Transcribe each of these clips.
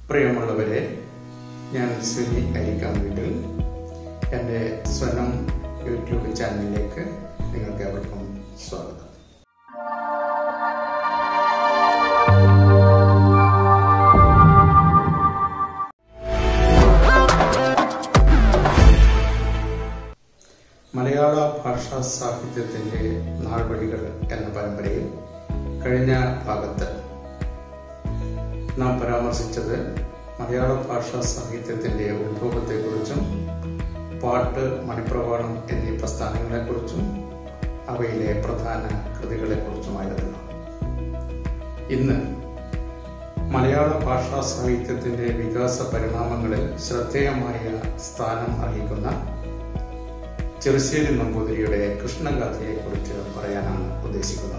പ്രിയമുള്ളവരെ ഞാൻ സുനി അരിക്കാൻ വീട്ടിൽ എൻ്റെ സ്വനം യൂട്യൂബ് ചാനലിലേക്ക് നിങ്ങൾക്ക് ഏവർക്കും സ്വാഗതം മലയാള ഭാഷാ സാഹിത്യത്തിൻ്റെ നാൾവഴികൾ എന്ന പരമ്പരയിൽ കഴിഞ്ഞ ഭാഗത്ത് നാം പരാമർശിച്ചത് മലയാള ഭാഷാ സാഹിത്യത്തിൻ്റെ ഉത്ഭവത്തെക്കുറിച്ചും പാട്ട് മണിപ്രവാളം എന്നീ പ്രസ്ഥാനങ്ങളെക്കുറിച്ചും അവയിലെ പ്രധാന കൃതികളെക്കുറിച്ചുമായിരുന്നു ഇന്ന് മലയാള ഭാഷാ സാഹിത്യത്തിൻ്റെ വികാസ പരിണാമങ്ങളിൽ ശ്രദ്ധേയമായ സ്ഥാനം അർഹിക്കുന്ന ചെറുശ്ശേരി നമ്പൂതിരിയുടെ കൃഷ്ണഗാഥയെക്കുറിച്ച് പറയാനാണ് ഉദ്ദേശിക്കുന്നത്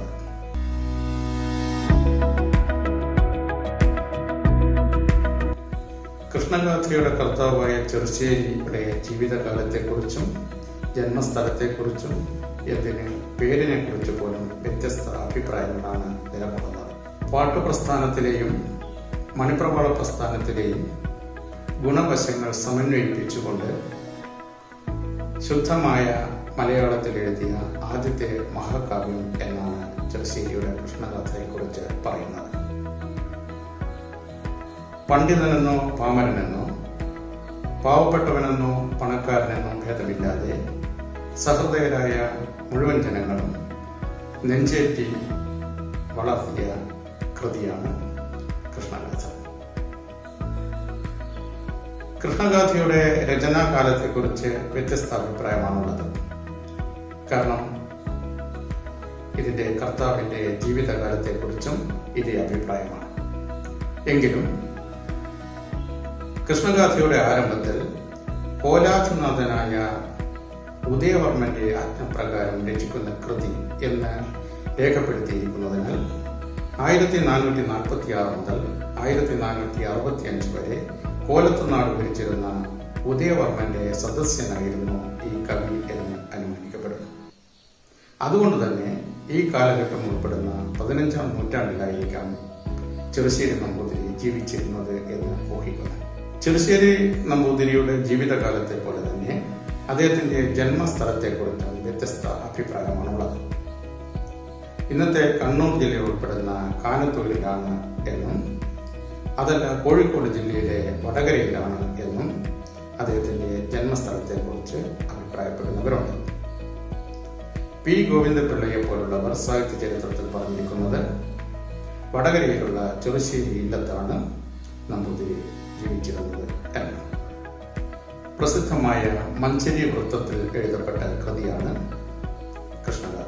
കൃഷ്ണഗാഥയുടെ കർത്താവായ ചെറുശ്ശേരിയുടെ ജീവിതകാലത്തെക്കുറിച്ചും ജന്മസ്ഥലത്തെക്കുറിച്ചും എന്തിന് പേരിനെ കുറിച്ച് പോലും വ്യത്യസ്ത അഭിപ്രായങ്ങളാണ് നിലകൊള്ളുന്നത് പാട്ടുപ്രസ്ഥാനത്തിലെയും മണിപ്രവാള പ്രസ്ഥാനത്തിലെയും ഗുണവശങ്ങൾ സമന്വയിപ്പിച്ചുകൊണ്ട് ശുദ്ധമായ മലയാളത്തിൽ എഴുതിയ ആദ്യത്തെ മഹാകാവ്യം എന്നാണ് ചെറുശ്ശേരിയുടെ കൃഷ്ണകഥയെക്കുറിച്ച് പറയുന്നത് പണ്ഡിതനെന്നോ പാമരനെന്നോ പാവപ്പെട്ടവനെന്നോ പണക്കാരനെന്നോ ഭേദമില്ലാതെ സഹൃദയരായ മുഴുവൻ ജനങ്ങളും നെഞ്ചേറ്റി വളർത്തിയ കൃതിയാണ് കൃഷ്ണഗാഥ കൃഷ്ണഗാഥയുടെ രചനാകാലത്തെക്കുറിച്ച് വ്യത്യസ്ത അഭിപ്രായമാണുള്ളത് കാരണം ഇതിന്റെ കർത്താവിന്റെ ജീവിതകാലത്തെക്കുറിച്ചും ഇതേ അഭിപ്രായമാണ് എങ്കിലും കൃഷ്ണഗാഥയുടെ ആരംഭത്തിൽ കോലാഥനാഥനായ ഉദയവർമ്മന്റെ ആജ്ഞപ്രകാരം രചിക്കുന്ന കൃതി എന്ന് രേഖപ്പെടുത്തിയിരിക്കുന്നതിനാൽ ആയിരത്തി നാനൂറ്റി നാൽപ്പത്തി ആറ് മുതൽ ആയിരത്തി നാനൂറ്റി അറുപത്തി അഞ്ച് വരെ കോലത്തുനാട് ഭരിച്ചിരുന്ന ഉദയവർമ്മന്റെ സദസ്യനായിരുന്നു ഈ കവി എന്ന് അനുമാനിക്കപ്പെടുന്നു അതുകൊണ്ട് തന്നെ ഈ കാലഘട്ടം ഉൾപ്പെടുന്ന പതിനഞ്ചാം നൂറ്റാണ്ടിലായിരിക്കാം ചെറുശ്ശേരി നമ്പൂതിരി ജീവിച്ചിരുന്നത് എന്ന് ഊഹിക്കുന്നു ചെറുശ്ശേരി നമ്പൂതിരിയുടെ ജീവിതകാലത്തെ പോലെ തന്നെ അദ്ദേഹത്തിന്റെ ജന്മസ്ഥലത്തെക്കുറിച്ചും വ്യത്യസ്ത അഭിപ്രായമാണുള്ളത് ഇന്നത്തെ കണ്ണൂർ ജില്ല ഉൾപ്പെടുന്ന കാനത്തൂരിലാണ് എന്നും അതല്ല കോഴിക്കോട് ജില്ലയിലെ വടകരയിലാണ് എന്നും അദ്ദേഹത്തിന്റെ ജന്മസ്ഥലത്തെക്കുറിച്ച് അഭിപ്രായപ്പെടുന്നവരുണ്ട് പി ഗോവിന്ദപിള്ളയെ പോലുള്ളവർ സാഹിത്യ ചരിത്രത്തിൽ പറഞ്ഞിരിക്കുന്നത് വടകരയിലുള്ള ചെറുശ്ശേരി ഇല്ലത്താണ് നമ്പൂതിരി ജീവിച്ചിരുന്നത് എന്ന് പ്രസിദ്ധമായ മഞ്ചരി വൃത്തത്തിൽ എഴുതപ്പെട്ട കൃതിയാണ് കൃഷ്ണഗാഥ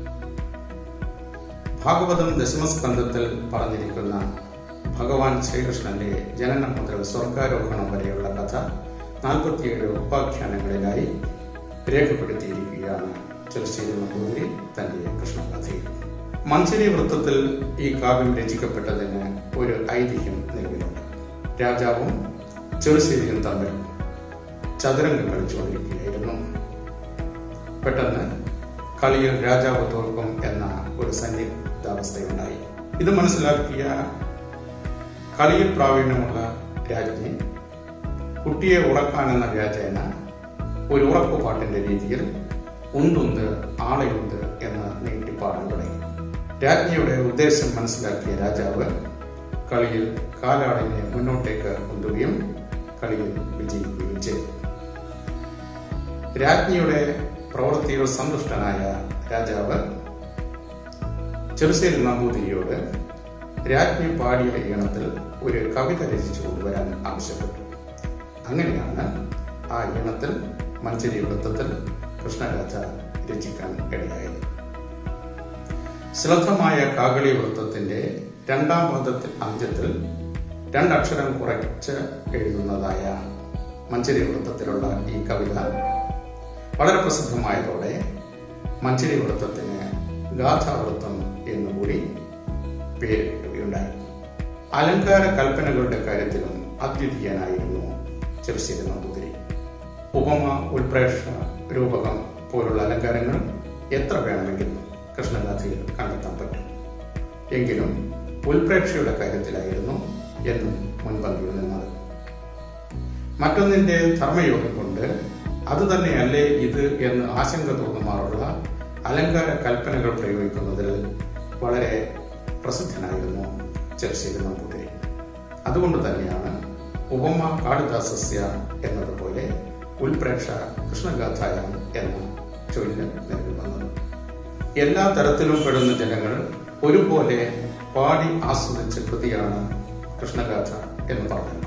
ഭാഗവതം ദശമസ്കന്ധത്തിൽ പറഞ്ഞിരിക്കുന്ന ഭഗവാൻ ശ്രീകൃഷ്ണന്റെ ജനനം മുതൽ സ്വർഗാരോഹണം വരെയുള്ള കഥ നാൽപ്പത്തിയേഴ് ഉപാഖ്യാനങ്ങളിലായി രേഖപ്പെടുത്തിയിരിക്കുകയാണ് ചെറുശ്ശേരി നമ്പൂതിരി തന്റെ കൃഷ്ണകഥയിൽ മഞ്ചരി വൃത്തത്തിൽ ഈ കാവ്യം രചിക്കപ്പെട്ടതിന് ഒരു ഐതിഹ്യം നിലവിലുണ്ട് രാജാവും ചെറുശ്ശേരിയും തമ്മിൽ ചതുരംഗം കളിച്ചുകൊണ്ടിരിക്കുകയായിരുന്നു പെട്ടെന്ന് കളിയിൽ രാജാവ് തോൽക്കും എന്ന ഒരു സന്നിഗ്ധാവസ്ഥയുണ്ടായി ഇത് മനസ്സിലാക്കിയ കളിയിൽ പ്രാവീണ്യമുള്ള രാജ്ഞി കുട്ടിയെ ഉറക്കാനെന്ന വ്യാജേന ഒരു ഉറക്കുപാട്ടിന്റെ രീതിയിൽ ഉണ്ടുണ്ട് ആളെയുണ്ട് എന്ന് നീട്ടിപ്പാടാൻ തുടങ്ങി രാജ്ഞിയുടെ ഉദ്ദേശം മനസ്സിലാക്കിയ രാജാവ് കളിയിൽ കാലാളിനെ മുന്നോട്ടേക്ക് കൊണ്ടുകയും കളിയിൽ വിജയിക്കുകയും ചെയ്തു രാജ്ഞിയുടെ പ്രവൃത്തിയിൽ സന്തുഷ്ടനായ രാജാവ് ചെറുശ്ശേരി നമ്പൂതിരിയോട് രാജ്ഞി പാടിയ ഈണത്തിൽ ഒരു കവിത രചിച്ചു കൊണ്ടുവരാൻ ആവശ്യപ്പെട്ടു അങ്ങനെയാണ് ആ ഈണത്തിൽ മഞ്ചരി വൃത്തത്തിൽ കൃഷ്ണഗാഥ രചിക്കാൻ ഇടയായത് ശ്രദ്ധമായ കാകളി വൃത്തത്തിന്റെ രണ്ടാം പദത്തിൽ അന്ത്യത്തിൽ രണ്ടക്ഷരം കുറച്ച് എഴുതുന്നതായ മഞ്ചരി വൃത്തത്തിലുള്ള ഈ കവിത വളരെ പ്രസിദ്ധമായതോടെ മഞ്ചരി വൃത്തത്തിന് ഗാഥാവൃത്തം എന്നുകൂടി പേര് കിട്ടുകയുണ്ടായി അലങ്കാര കൽപ്പനകളുടെ കാര്യത്തിലും അദ്വിതീയനായിരുന്നു ചെറുശ്ശേരി നമ്പൂതിരി ഉപമ ഉൽപ്രേക്ഷ രൂപകം പോലുള്ള അലങ്കാരങ്ങൾ എത്ര വേണമെങ്കിലും കൃഷ്ണഗാഥയിൽ കണ്ടെത്താൻ പറ്റും എങ്കിലും ഉൽപ്രേക്ഷയുടെ കാര്യത്തിലായിരുന്നു എന്നും മുൻപന്തിയിൽ നിന്നത് മറ്റൊന്നിന്റെ ധർമ്മയോഗം കൊണ്ട് അത് തന്നെയല്ലേ ഇത് എന്ന് ആശങ്ക തോന്നുമാറുള്ള അലങ്കാര കൽപ്പനകൾ പ്രയോഗിക്കുന്നതിൽ വളരെ പ്രസിദ്ധനായിരുന്നു ചെറുശ്ശേരി നമ്പൂതിരി അതുകൊണ്ട് തന്നെയാണ് ഉപമ കാളിദാസസ്യ എന്നതുപോലെ ഉൽപ്രേക്ഷ കൃഷ്ണഗാഥായം എന്ന ചൊല്ല് നിലവിൽ വന്നത് എല്ലാ തരത്തിലും പെടുന്ന ജനങ്ങൾ ഒരുപോലെ പാടി ആസ്വദിച്ച കൃതിയാണ് കൃഷ്ണഗാഥ എന്ന് പറഞ്ഞു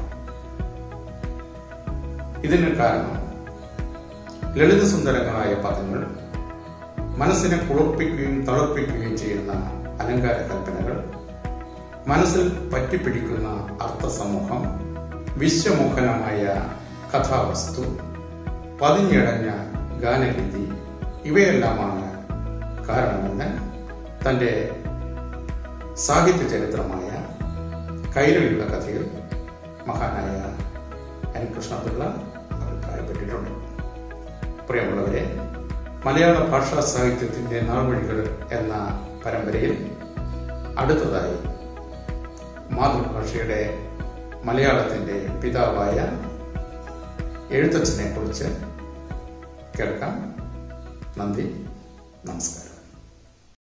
ഇതിന് കാരണം ലളിതസുന്ദരങ്ങളായ പദങ്ങൾ മനസ്സിനെ കുളിർപ്പിക്കുകയും തളർപ്പിക്കുകയും ചെയ്യുന്ന അലങ്കാര കൽപ്പനകൾ മനസ്സിൽ പറ്റിപ്പിടിക്കുന്ന അർത്ഥസമൂഹം വിശ്വമോഹനമായ കഥാവസ്തു പതിഞ്ഞടഞ്ഞ ഗാനരീതി ഇവയെല്ലാമാണ് കാരണമെന്ന് തൻ്റെ സാഹിത്യ ചരിത്രമായ കൈരളിയുള്ള കഥയിൽ മഹാനായ എൻ കൃഷ്ണപിള്ള അഭിപ്രായപ്പെട്ടിട്ടുണ്ട് പ്രിയമുള്ളവരെ മലയാള ഭാഷാ സാഹിത്യത്തിന്റെ നാൾവഴികൾ എന്ന പരമ്പരയിൽ അടുത്തതായി മാതൃഭാഷയുടെ മലയാളത്തിന്റെ പിതാവായ എഴുത്തച്ഛനെ കുറിച്ച് കേൾക്കാം നന്ദി നമസ്കാരം